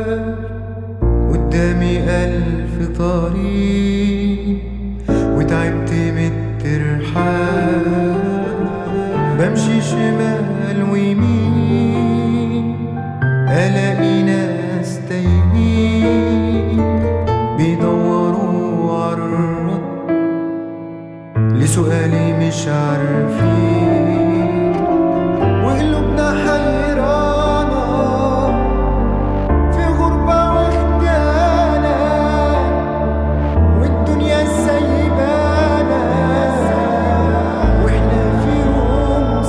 قدامي ألف طريق وتعبت من الترحال بمشي شمال ويمين ألاقي ناس تايهين بيدوروا عالرد لسؤالي مش عارفين وقلوبنا حيرانة في غربة واخدانة والدنيا سايبانا واحنا في يوم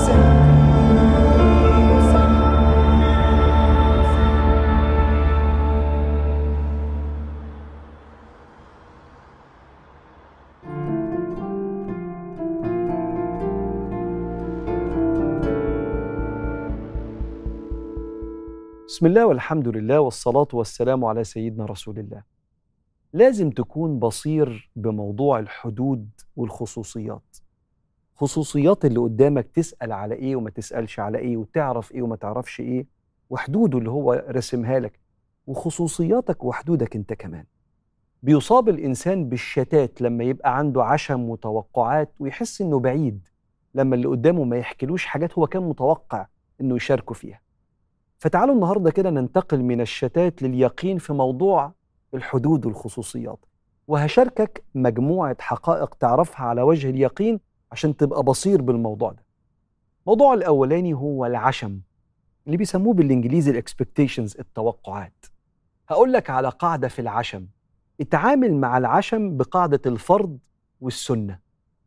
بسم الله والحمد لله والصلاة والسلام على سيدنا رسول الله. لازم تكون بصير بموضوع الحدود والخصوصيات. خصوصيات اللي قدامك تسأل على ايه وما تسألش على ايه وتعرف ايه وما تعرفش ايه وحدوده اللي هو رسمها لك وخصوصياتك وحدودك انت كمان. بيصاب الانسان بالشتات لما يبقى عنده عشم وتوقعات ويحس انه بعيد لما اللي قدامه ما يحكيلوش حاجات هو كان متوقع انه يشاركه فيها. فتعالوا النهارده كده ننتقل من الشتات لليقين في موضوع الحدود والخصوصيات وهشاركك مجموعة حقائق تعرفها على وجه اليقين عشان تبقى بصير بالموضوع ده الموضوع الأولاني هو العشم اللي بيسموه بالإنجليزي الاكسبكتيشنز التوقعات هقول لك على قاعدة في العشم اتعامل مع العشم بقاعدة الفرض والسنة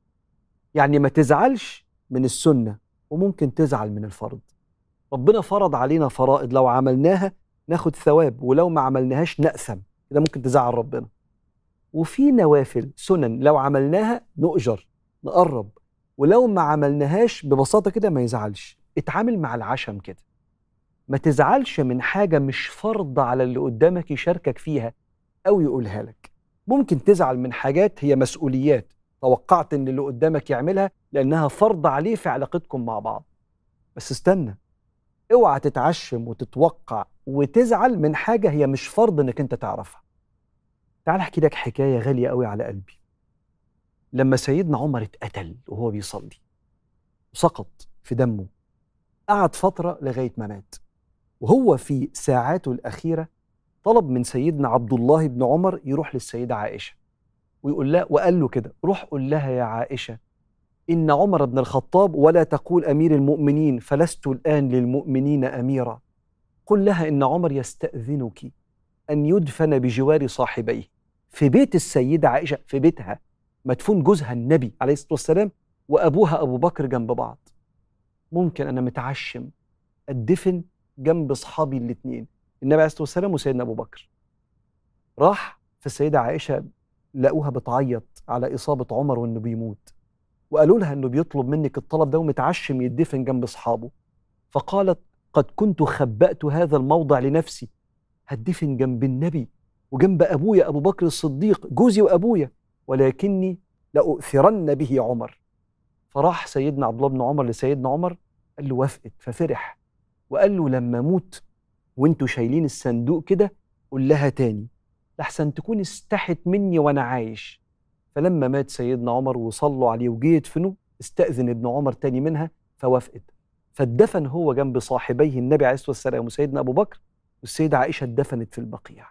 يعني ما تزعلش من السنة وممكن تزعل من الفرض ربنا فرض علينا فرائض لو عملناها ناخد ثواب ولو ما عملناهاش نأثم كده ممكن تزعل ربنا وفي نوافل سنن لو عملناها نؤجر نقرب ولو ما عملناهاش ببساطة كده ما يزعلش اتعامل مع العشم كده ما تزعلش من حاجة مش فرض على اللي قدامك يشاركك فيها أو يقولها لك ممكن تزعل من حاجات هي مسؤوليات توقعت ان اللي قدامك يعملها لأنها فرض عليه في علاقتكم مع بعض بس استنى اوعى تتعشم وتتوقع وتزعل من حاجه هي مش فرض انك انت تعرفها. تعال احكي لك حكايه غاليه قوي على قلبي. لما سيدنا عمر اتقتل وهو بيصلي وسقط في دمه قعد فتره لغايه ما مات. وهو في ساعاته الاخيره طلب من سيدنا عبد الله بن عمر يروح للسيده عائشه ويقول لها وقال له كده روح قول لها يا عائشه إن عمر بن الخطاب ولا تقول أمير المؤمنين فلست الآن للمؤمنين أميرا قل لها إن عمر يستأذنك أن يدفن بجوار صاحبيه في بيت السيدة عائشة في بيتها مدفون جوزها النبي عليه الصلاة والسلام وأبوها أبو بكر جنب بعض ممكن أنا متعشم أدفن جنب أصحابي الاتنين النبي عليه الصلاة والسلام وسيدنا أبو بكر راح في السيدة عائشة لقوها بتعيط على إصابة عمر وإنه بيموت وقالوا لها انه بيطلب منك الطلب ده ومتعشم يدفن جنب اصحابه فقالت قد كنت خبأت هذا الموضع لنفسي هدفن جنب النبي وجنب ابويا ابو بكر الصديق جوزي وابويا ولكني لأؤثرن به عمر فراح سيدنا عبد الله بن عمر لسيدنا عمر قال له وافقت ففرح وقال له لما اموت وانتوا شايلين الصندوق كده قول لها تاني لحسن تكون استحت مني وانا عايش فلما مات سيدنا عمر وصلوا عليه وجه يدفنوا استأذن ابن عمر تاني منها فوافقت فاتدفن هو جنب صاحبيه النبي عليه الصلاة والسلام وسيدنا أبو بكر والسيدة عائشة اتدفنت في البقيع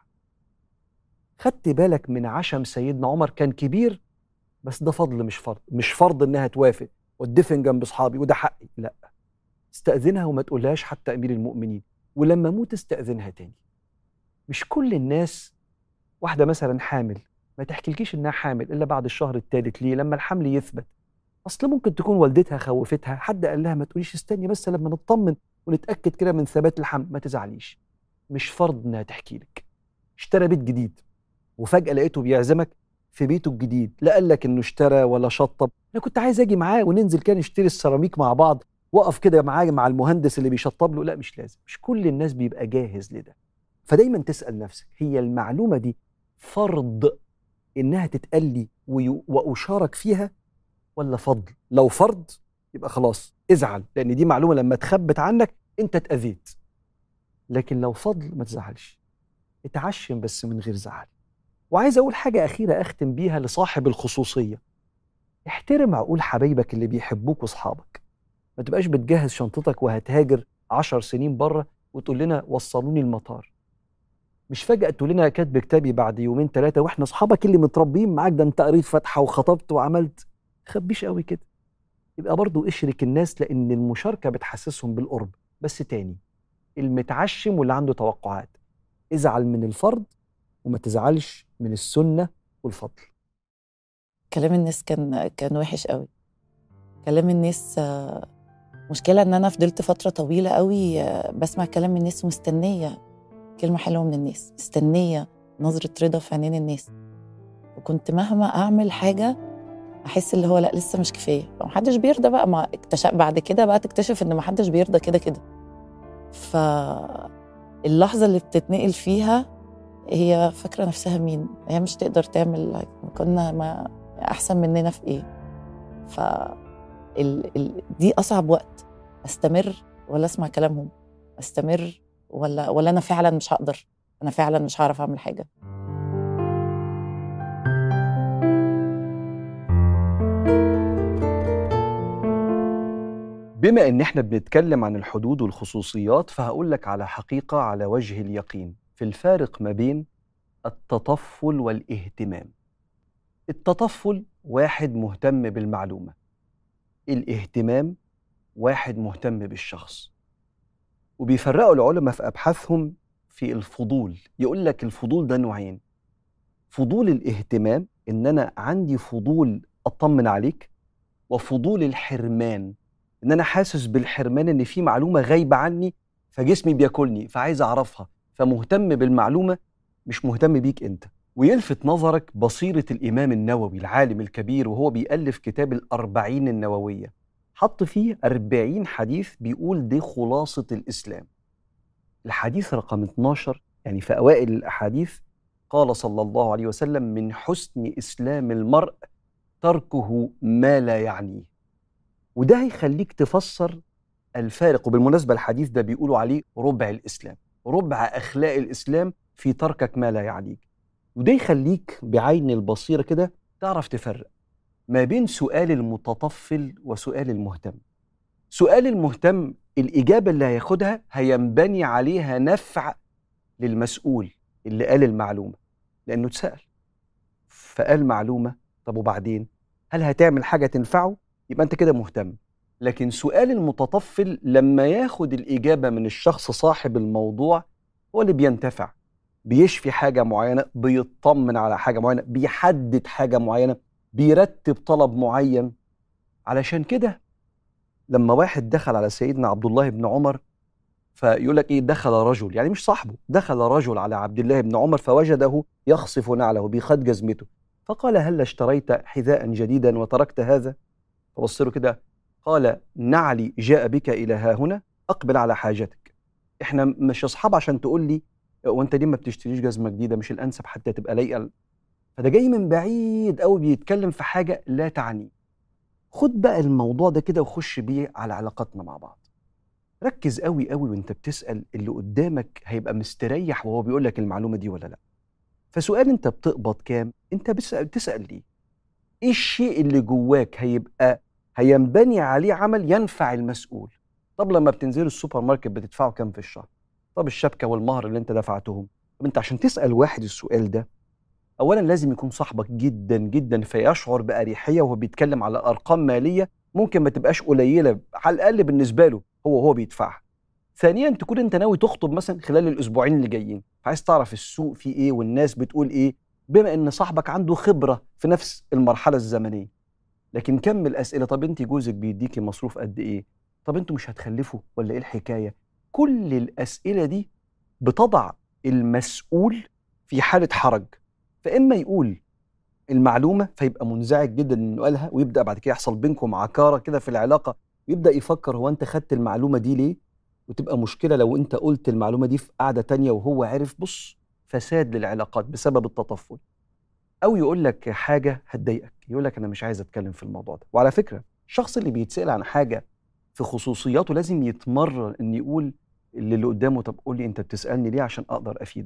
خدت بالك من عشم سيدنا عمر كان كبير بس ده فضل مش فرض مش فرض انها توافق واتدفن جنب اصحابي وده حقي لا استأذنها وما تقولهاش حتى أمير المؤمنين ولما موت استأذنها تاني مش كل الناس واحدة مثلا حامل ما تحكيلكيش انها حامل الا بعد الشهر الثالث ليه لما الحمل يثبت اصل ممكن تكون والدتها خوفتها حد قال لها ما تقوليش استني بس لما نطمن ونتاكد كده من ثبات الحمل ما تزعليش مش فرض انها تحكي لك اشترى بيت جديد وفجاه لقيته بيعزمك في بيته الجديد لا قال لك انه اشترى ولا شطب انا كنت عايز اجي معاه وننزل كده نشتري السيراميك مع بعض وقف كده معاه مع المهندس اللي بيشطب له لا مش لازم مش كل الناس بيبقى جاهز لده فدايما تسال نفسك هي المعلومه دي فرض انها تتقال لي وي- واشارك فيها ولا فضل لو فرض يبقى خلاص ازعل لان دي معلومه لما تخبت عنك انت اتاذيت لكن لو فضل ما تزعلش اتعشم بس من غير زعل وعايز اقول حاجه اخيره اختم بيها لصاحب الخصوصيه احترم عقول حبايبك اللي بيحبوك واصحابك ما تبقاش بتجهز شنطتك وهتهاجر عشر سنين بره وتقول لنا وصلوني المطار مش فجأة تقول لنا كاتب كتابي بعد يومين ثلاثة واحنا اصحابك اللي متربيين معاك ده انت قريت فاتحة وخطبت وعملت خبيش قوي كده يبقى برضو اشرك الناس لان المشاركة بتحسسهم بالقرب بس تاني المتعشم واللي عنده توقعات ازعل من الفرد وما تزعلش من السنة والفضل كلام الناس كان كان وحش قوي كلام الناس آه، مشكلة إن أنا فضلت فترة طويلة قوي آه، بسمع كلام الناس ومستنية كلمة حلوة من الناس مستنية نظرة رضا في عينين الناس وكنت مهما أعمل حاجة أحس اللي هو لأ لسه مش كفاية فمحدش بيرضى بقى ما اكتشف بعد كده بقى تكتشف إن محدش بيرضى كده كده فاللحظة اللي بتتنقل فيها هي فاكرة نفسها مين هي مش تقدر تعمل كنا ما أحسن مننا في إيه ف ال... ال... دي أصعب وقت أستمر ولا أسمع كلامهم أستمر ولا ولا أنا فعلا مش هقدر أنا فعلا مش هعرف أعمل حاجة بما ان احنا بنتكلم عن الحدود والخصوصيات فهقول لك على حقيقة على وجه اليقين في الفارق ما بين التطفل والاهتمام التطفل واحد مهتم بالمعلومة الاهتمام واحد مهتم بالشخص وبيفرقوا العلماء في أبحاثهم في الفضول يقول لك الفضول ده نوعين فضول الاهتمام إن أنا عندي فضول أطمن عليك وفضول الحرمان إن أنا حاسس بالحرمان إن في معلومة غايبة عني فجسمي بياكلني فعايز أعرفها فمهتم بالمعلومة مش مهتم بيك أنت ويلفت نظرك بصيرة الإمام النووي العالم الكبير وهو بيألف كتاب الأربعين النووية حط فيه أربعين حديث بيقول دي خلاصة الإسلام الحديث رقم 12 يعني في أوائل الأحاديث قال صلى الله عليه وسلم من حسن إسلام المرء تركه ما لا يعنيه وده هيخليك تفسر الفارق وبالمناسبة الحديث ده بيقولوا عليه ربع الإسلام ربع أخلاق الإسلام في تركك ما لا يعنيك وده يخليك بعين البصيرة كده تعرف تفرق ما بين سؤال المتطفل وسؤال المهتم سؤال المهتم الإجابة اللي هياخدها هينبني عليها نفع للمسؤول اللي قال المعلومة لأنه اتسأل فقال معلومة طب وبعدين هل هتعمل حاجة تنفعه يبقى أنت كده مهتم لكن سؤال المتطفل لما ياخد الإجابة من الشخص صاحب الموضوع هو اللي بينتفع بيشفي حاجة معينة بيطمن على حاجة معينة بيحدد حاجة معينة بيرتب طلب معين علشان كده لما واحد دخل على سيدنا عبد الله بن عمر فيقول لك ايه دخل رجل يعني مش صاحبه دخل رجل على عبد الله بن عمر فوجده يخصف نعله بخد جزمته فقال هل اشتريت حذاء جديدا وتركت هذا فبص له كده قال نعلي جاء بك الى ها هنا اقبل على حاجتك احنا مش اصحاب عشان تقول لي وانت ليه ما بتشتريش جزمه جديده مش الانسب حتى تبقى لايقه فده جاي من بعيد قوي بيتكلم في حاجه لا تعنيه خد بقى الموضوع ده كده وخش بيه على علاقاتنا مع بعض ركز قوي قوي وانت بتسال اللي قدامك هيبقى مستريح وهو بيقول لك المعلومه دي ولا لا فسؤال انت بتقبض كام انت بتسال بتسال ليه ايه الشيء اللي جواك هيبقى هينبني عليه عمل ينفع المسؤول طب لما بتنزلوا السوبر ماركت بتدفعوا كام في الشهر طب الشبكه والمهر اللي انت دفعتهم طب انت عشان تسال واحد السؤال ده اولا لازم يكون صاحبك جدا جدا فيشعر باريحيه وهو بيتكلم على ارقام ماليه ممكن ما تبقاش قليله على الاقل بالنسبه له هو هو بيدفعها ثانيا تكون انت ناوي تخطب مثلا خلال الاسبوعين اللي جايين فعايز تعرف السوق فيه ايه والناس بتقول ايه بما ان صاحبك عنده خبره في نفس المرحله الزمنيه لكن كم الاسئله طب انت جوزك بيديكي مصروف قد ايه طب انتوا مش هتخلفوا ولا ايه الحكايه كل الاسئله دي بتضع المسؤول في حاله حرج فاما يقول المعلومه فيبقى منزعج جدا انه قالها ويبدا بعد كده يحصل بينكم عكاره كده في العلاقه ويبدا يفكر هو انت خدت المعلومه دي ليه وتبقى مشكله لو انت قلت المعلومه دي في قعده تانية وهو عرف بص فساد للعلاقات بسبب التطفل او يقول لك حاجه هتضايقك يقول لك انا مش عايز اتكلم في الموضوع ده وعلى فكره الشخص اللي بيتسال عن حاجه في خصوصياته لازم يتمرن ان يقول اللي, اللي قدامه طب قول لي انت بتسالني ليه عشان اقدر افيدك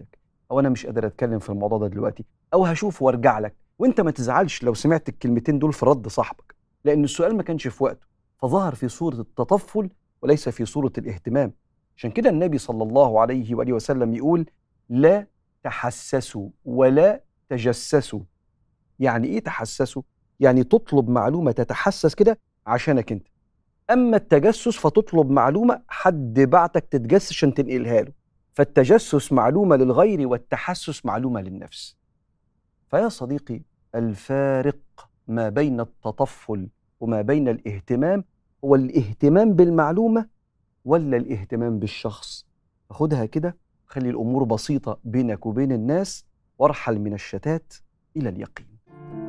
او انا مش قادر اتكلم في الموضوع ده دلوقتي او هشوف وارجع لك وانت ما تزعلش لو سمعت الكلمتين دول في رد صاحبك لان السؤال ما كانش في وقته فظهر في صوره التطفل وليس في صوره الاهتمام عشان كده النبي صلى الله عليه واله وسلم يقول لا تحسسوا ولا تجسسوا يعني ايه تحسسوا يعني تطلب معلومه تتحسس كده عشانك انت اما التجسس فتطلب معلومه حد بعتك تتجسس عشان تنقلها له فالتجسس معلومه للغير والتحسس معلومه للنفس فيا صديقي الفارق ما بين التطفل وما بين الاهتمام هو الاهتمام بالمعلومه ولا الاهتمام بالشخص خدها كده خلي الامور بسيطه بينك وبين الناس وارحل من الشتات الى اليقين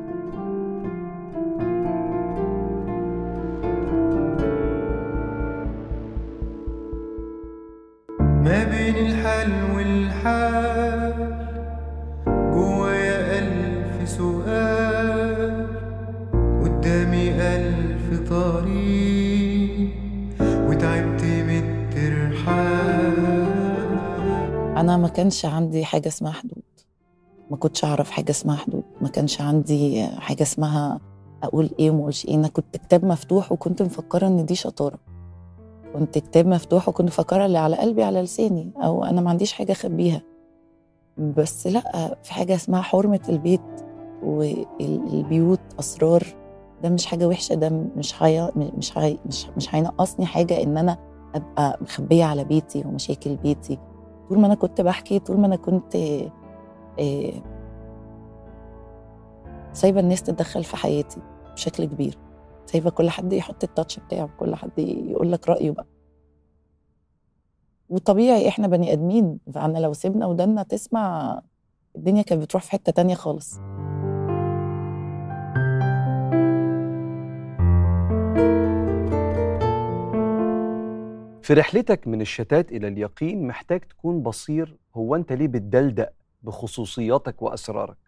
ما بين الحال والحال جوايا ألف سؤال قدامي ألف طريق وتعبت من الترحال انا ما كانش عندي حاجه اسمها حدود ما كنتش اعرف حاجه اسمها حدود ما كانش عندي حاجه اسمها اقول ايه وما اقولش ايه انا كنت كتاب مفتوح وكنت مفكره ان دي شطاره كنت كتاب مفتوح وكنت مفكره اللي على قلبي على لساني او انا ما عنديش حاجه اخبيها بس لا في حاجه اسمها حرمه البيت والبيوت اسرار ده مش حاجه وحشه ده مش هي مش هي مش مش هينقصني حاجه ان انا ابقى مخبيه على بيتي ومشاكل بيتي طول ما انا كنت بحكي طول ما انا كنت آه، سايبه الناس تتدخل في حياتي بشكل كبير سايبه كل حد يحط التاتش بتاعه كل حد يقول لك رايه بقى وطبيعي احنا بني ادمين فانا لو سيبنا ودنا تسمع الدنيا كانت بتروح في حته تانية خالص في رحلتك من الشتات الى اليقين محتاج تكون بصير هو انت ليه بتدلدق بخصوصياتك واسرارك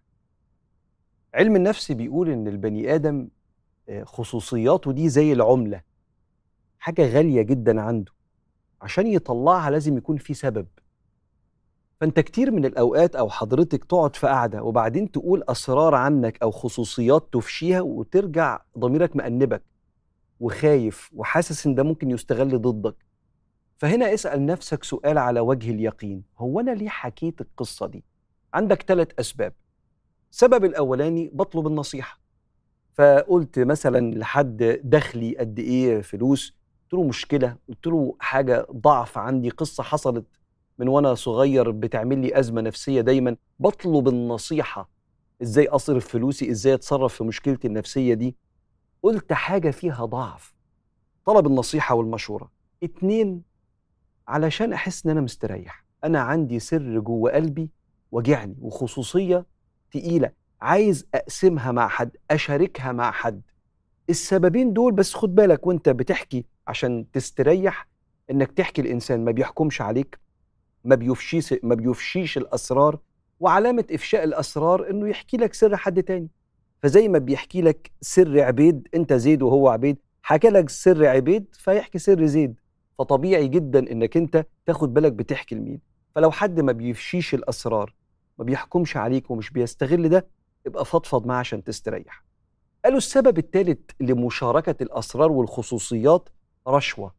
علم النفس بيقول ان البني ادم آه، خصوصياته دي زي العمله حاجه غاليه جدا عنده عشان يطلعها لازم يكون في سبب فانت كتير من الاوقات او حضرتك تقعد في قعده وبعدين تقول اسرار عنك او خصوصيات تفشيها وترجع ضميرك مأنبك وخايف وحاسس ان ده ممكن يستغل ضدك فهنا اسأل نفسك سؤال على وجه اليقين هو أنا ليه حكيت القصة دي؟ عندك ثلاث أسباب السبب الأولاني بطلب النصيحة فقلت مثلا لحد دخلي قد إيه فلوس قلت له مشكلة قلت له حاجة ضعف عندي قصة حصلت من وأنا صغير بتعمل لي أزمة نفسية دايما بطلب النصيحة إزاي أصرف فلوسي إزاي أتصرف في مشكلتي النفسية دي قلت حاجة فيها ضعف طلب النصيحة والمشورة اتنين علشان احس ان انا مستريح انا عندي سر جوه قلبي وجعني وخصوصيه تقيله عايز اقسمها مع حد اشاركها مع حد السببين دول بس خد بالك وانت بتحكي عشان تستريح انك تحكي الانسان ما بيحكمش عليك ما بيفشيش ما بيفشيش الاسرار وعلامه افشاء الاسرار انه يحكي لك سر حد تاني فزي ما بيحكي لك سر عبيد انت زيد وهو عبيد حكى لك سر عبيد فيحكي سر زيد فطبيعي جدا انك انت تاخد بالك بتحكي لمين فلو حد ما بيفشيش الاسرار ما بيحكمش عليك ومش بيستغل ده يبقى فضفض معاه عشان تستريح قالوا السبب الثالث لمشاركة الأسرار والخصوصيات رشوة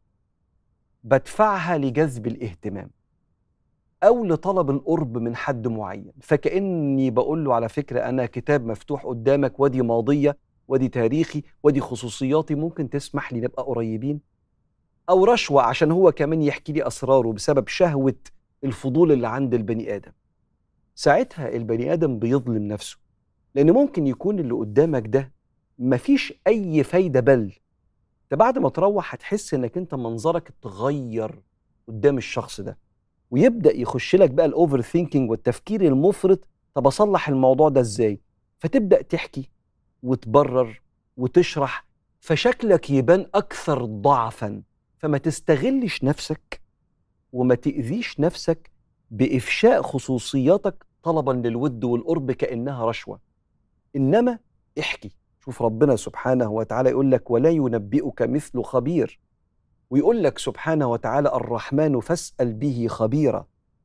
بدفعها لجذب الاهتمام أو لطلب القرب من حد معين فكأني بقول له على فكرة أنا كتاب مفتوح قدامك ودي ماضية ودي تاريخي ودي خصوصياتي ممكن تسمح لي نبقى قريبين او رشوه عشان هو كمان يحكي لي اسراره بسبب شهوه الفضول اللي عند البني ادم ساعتها البني ادم بيظلم نفسه لان ممكن يكون اللي قدامك ده مفيش اي فايده بل انت بعد ما تروح هتحس انك انت منظرك اتغير قدام الشخص ده ويبدا يخش لك بقى الاوفر ثينكينج والتفكير المفرط طب اصلح الموضوع ده ازاي فتبدا تحكي وتبرر وتشرح فشكلك يبان اكثر ضعفا فما تستغلش نفسك وما تأذيش نفسك بإفشاء خصوصياتك طلبا للود والقرب كأنها رشوة إنما احكي شوف ربنا سبحانه وتعالى يقول لك ولا ينبئك مثل خبير ويقول لك سبحانه وتعالى الرحمن فاسأل به خبيرا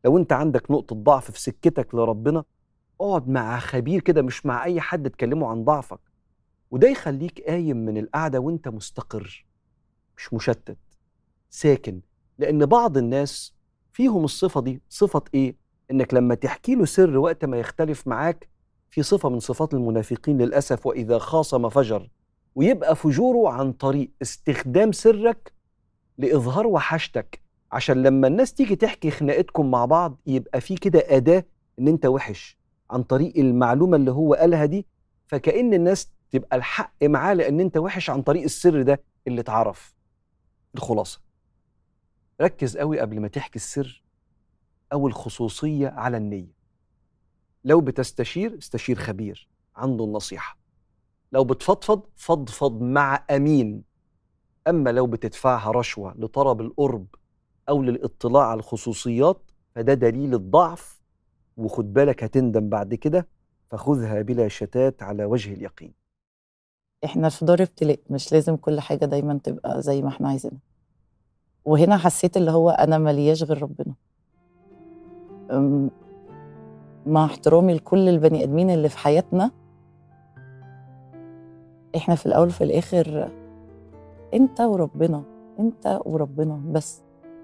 لو انت عندك نقطه ضعف في سكتك لربنا اقعد مع خبير كده مش مع اي حد تكلمه عن ضعفك وده يخليك قايم من القعده وانت مستقر مش مشتت ساكن لان بعض الناس فيهم الصفه دي صفه ايه انك لما تحكي له سر وقت ما يختلف معاك في صفه من صفات المنافقين للاسف واذا خاصم فجر ويبقى فجوره عن طريق استخدام سرك لاظهار وحشتك عشان لما الناس تيجي تحكي خناقتكم مع بعض يبقى في كده اداه ان انت وحش عن طريق المعلومه اللي هو قالها دي فكأن الناس تبقى الحق معاه لان انت وحش عن طريق السر ده اللي اتعرف الخلاصه ركز قوي قبل ما تحكي السر او الخصوصيه على النيه لو بتستشير استشير خبير عنده النصيحه لو بتفضفض فضفض مع امين اما لو بتدفعها رشوه لطلب القرب او للاطلاع على الخصوصيات فده دليل الضعف وخد بالك هتندم بعد كده فخذها بلا شتات على وجه اليقين احنا في دار ابتلاء مش لازم كل حاجة دايما تبقى زي ما احنا عايزينها وهنا حسيت اللي هو انا ملياش غير ربنا أم، مع احترامي لكل البني ادمين اللي في حياتنا احنا في الاول وفي الاخر انت وربنا انت وربنا بس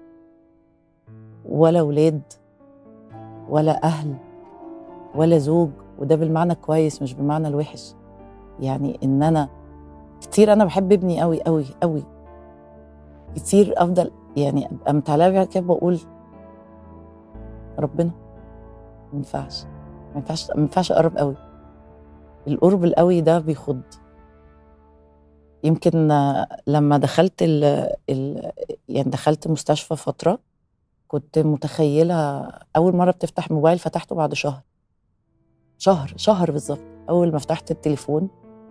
ولا ولاد ولا اهل ولا زوج وده بالمعنى كويس مش بالمعنى الوحش يعني ان انا كتير انا بحب ابني قوي قوي قوي كتير افضل يعني ابقى متعلقه بيها كده بقول ربنا ما ينفعش ما ينفعش ما ينفعش اقرب قوي القرب القوي ده بيخض يمكن آه، لما دخلت ال ال يعني دخلت مستشفى فتره كنت متخيله اول مره بتفتح موبايل فتحته بعد شهر شهر شهر بالظبط اول ما فتحت التليفون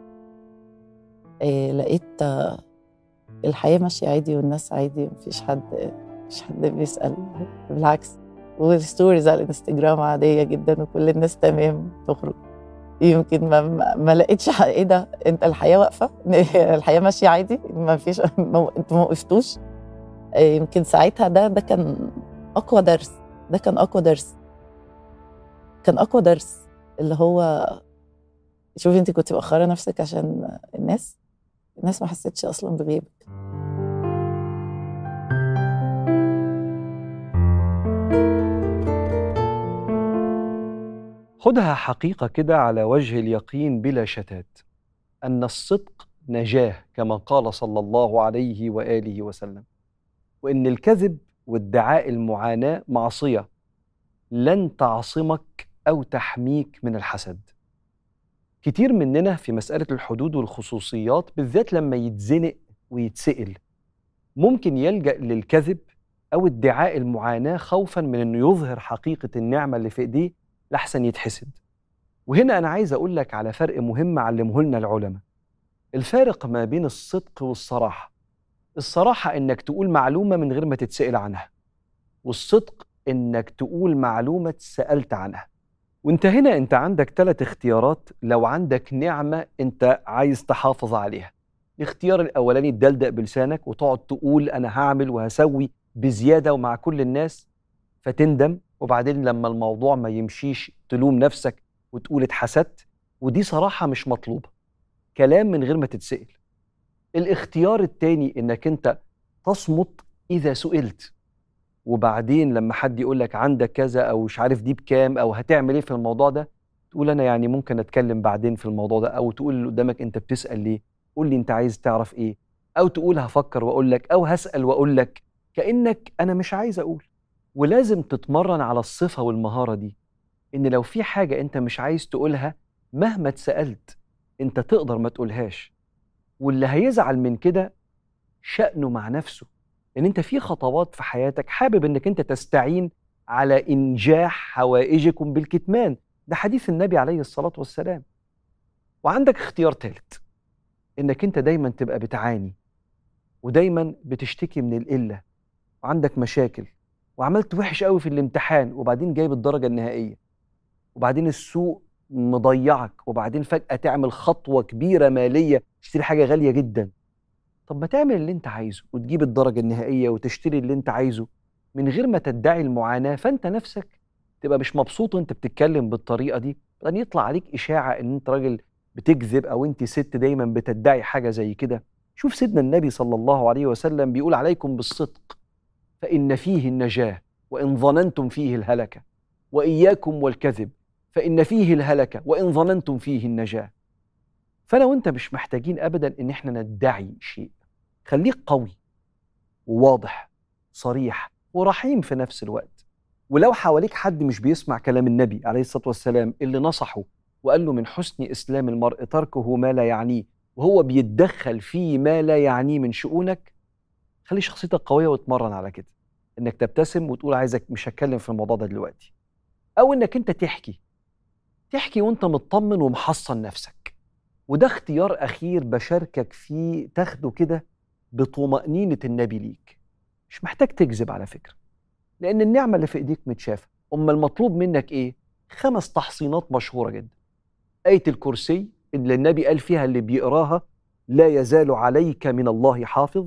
إيه لقيت آه، الحياه ماشيه عادي والناس عادي مفيش حد مفيش حد بيسال بالعكس والستوريز على الانستجرام عاديه جدا وكل الناس تمام تخرج يمكن ما, ما, ما لقيتش ح- ايه ده انت الحياه واقفه الحياه ماشيه عادي ما فيش ما انتوا ما وقفتوش إيه، يمكن ساعتها ده ده كان اقوى درس ده كان اقوى درس كان اقوى درس اللي هو شوفي انت كنت مأخرة نفسك عشان الناس الناس ما حسيتش اصلا بغيبك خدها حقيقة كده على وجه اليقين بلا شتات أن الصدق نجاة كما قال صلى الله عليه وآله وسلم وأن الكذب وادعاء المعاناة معصية لن تعصمك أو تحميك من الحسد كتير مننا في مسألة الحدود والخصوصيات بالذات لما يتزنق ويتسئل ممكن يلجأ للكذب أو ادعاء المعاناة خوفا من أنه يظهر حقيقة النعمة اللي في إيديه لحسن يتحسد وهنا أنا عايز أقول لك على فرق مهم علمه لنا العلماء الفارق ما بين الصدق والصراحة الصراحة إنك تقول معلومة من غير ما تتسأل عنها والصدق إنك تقول معلومة اتسألت عنها وانت هنا انت عندك ثلاث اختيارات لو عندك نعمة انت عايز تحافظ عليها الاختيار الاولاني تدلدق بلسانك وتقعد تقول انا هعمل وهسوي بزيادة ومع كل الناس فتندم وبعدين لما الموضوع ما يمشيش تلوم نفسك وتقول اتحسدت ودي صراحة مش مطلوبة كلام من غير ما تتسأل الاختيار التاني انك انت تصمت اذا سئلت وبعدين لما حد يقول لك عندك كذا او مش عارف دي بكام او هتعمل ايه في الموضوع ده تقول انا يعني ممكن اتكلم بعدين في الموضوع ده او تقول اللي قدامك انت بتسال ليه قول لي انت عايز تعرف ايه او تقول هفكر واقول لك او هسال واقول لك كانك انا مش عايز اقول ولازم تتمرن على الصفه والمهاره دي ان لو في حاجه انت مش عايز تقولها مهما اتسالت انت تقدر ما تقولهاش واللي هيزعل من كده شأنه مع نفسه ان انت في خطوات في حياتك حابب انك انت تستعين على انجاح حوائجكم بالكتمان ده حديث النبي عليه الصلاه والسلام وعندك اختيار ثالث انك انت دايما تبقى بتعاني ودايما بتشتكي من القله وعندك مشاكل وعملت وحش قوي في الامتحان وبعدين جايب الدرجه النهائيه وبعدين السوق مضيعك وبعدين فجاه تعمل خطوه كبيره ماليه تشتري حاجه غاليه جدا طب ما تعمل اللي انت عايزه وتجيب الدرجة النهائية وتشتري اللي انت عايزه من غير ما تدعي المعاناه فانت نفسك تبقى مش مبسوط وانت بتتكلم بالطريقه دي بعدين يطلع عليك اشاعه ان انت راجل بتكذب او انت ست دايما بتدعي حاجه زي كده شوف سيدنا النبي صلى الله عليه وسلم بيقول عليكم بالصدق فان فيه النجاه وان ظننتم فيه الهلكه واياكم والكذب فان فيه الهلكه وان ظننتم فيه النجاه فانا وانت مش محتاجين ابدا ان احنا ندعي شيء خليك قوي وواضح صريح ورحيم في نفس الوقت ولو حواليك حد مش بيسمع كلام النبي عليه الصلاه والسلام اللي نصحه وقال له من حسن اسلام المرء تركه ما لا يعنيه وهو بيتدخل في ما لا يعنيه من شؤونك خلي شخصيتك قويه واتمرن على كده انك تبتسم وتقول عايزك مش هتكلم في الموضوع ده دلوقتي او انك انت تحكي تحكي وانت مطمن ومحصن نفسك وده اختيار اخير بشاركك فيه تاخده كده بطمأنينة النبي ليك مش محتاج تكذب على فكرة لأن النعمة اللي في إيديك متشافة أما المطلوب منك إيه؟ خمس تحصينات مشهورة جدا آية الكرسي اللي النبي قال فيها اللي بيقراها لا يزال عليك من الله حافظ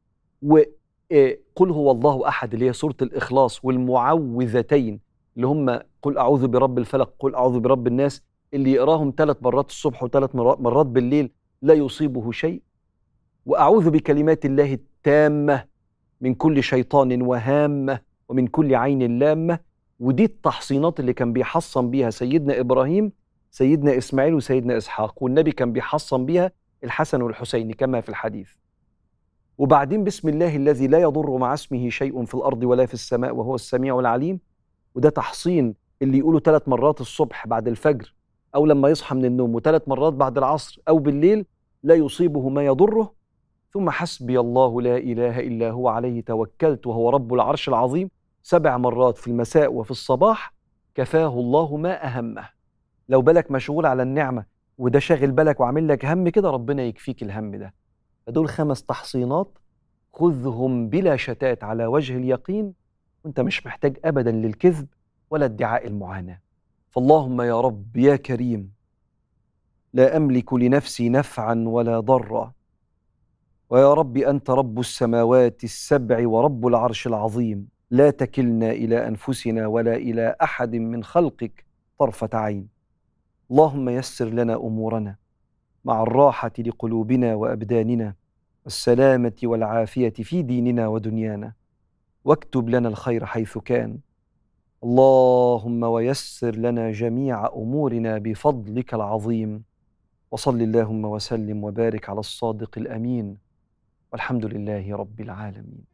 وقل هو الله أحد اللي هي سورة الإخلاص والمعوذتين اللي هم قل أعوذ برب الفلق قل أعوذ برب الناس اللي يقراهم ثلاث مرات الصبح وثلاث مرات بالليل لا يصيبه شيء واعوذ بكلمات الله التامه من كل شيطان وهامه ومن كل عين لامه ودي التحصينات اللي كان بيحصن بيها سيدنا ابراهيم سيدنا اسماعيل وسيدنا اسحاق والنبي كان بيحصن بيها الحسن والحسين كما في الحديث وبعدين بسم الله الذي لا يضر مع اسمه شيء في الارض ولا في السماء وهو السميع العليم وده تحصين اللي يقوله ثلاث مرات الصبح بعد الفجر او لما يصحى من النوم وثلاث مرات بعد العصر او بالليل لا يصيبه ما يضره ثم حسبي الله لا اله الا هو عليه توكلت وهو رب العرش العظيم سبع مرات في المساء وفي الصباح كفاه الله ما اهمه لو بالك مشغول على النعمه وده شاغل بالك وعامل لك هم كده ربنا يكفيك الهم ده فدول خمس تحصينات خذهم بلا شتات على وجه اليقين وانت مش محتاج ابدا للكذب ولا ادعاء المعاناه فاللهم يا رب يا كريم لا املك لنفسي نفعا ولا ضرا ويا رب انت رب السماوات السبع ورب العرش العظيم لا تكلنا الى انفسنا ولا الى احد من خلقك طرفه عين اللهم يسر لنا امورنا مع الراحه لقلوبنا وابداننا والسلامه والعافيه في ديننا ودنيانا واكتب لنا الخير حيث كان اللهم ويسر لنا جميع امورنا بفضلك العظيم وصل اللهم وسلم وبارك على الصادق الامين والحمد لله رب العالمين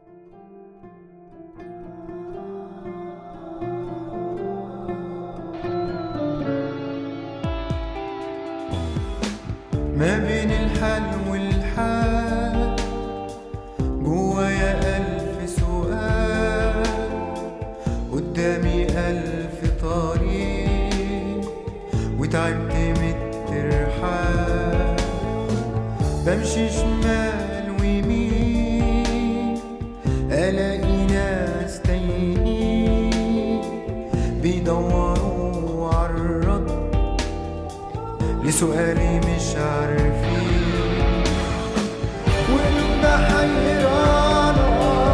ما بين الحل والحال جوايا ألف سؤال قدامي ألف طريق وتعبت من الترحال بمشي شمال ويمين ألاقي ناس تايهين بيدوروا عالرد لسؤالي مش عارفين وقلوبنا حيرانة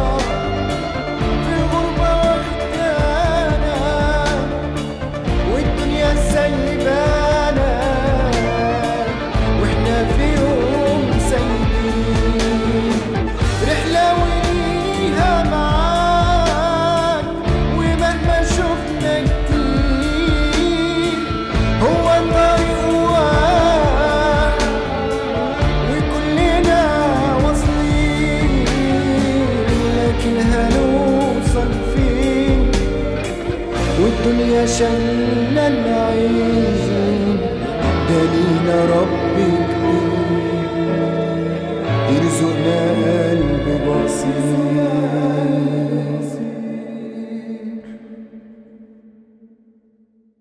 في غربة واخدانا والدنيا سايبانا واحنا في يوم سايبين رحلة وليها معاك ومهما شفنا كتير هو الطريق واحد وكلنا واصلين لكن هنوصل فين والدنيا شلنا العين دلينا رب كبير يرزقنا قلب بسيط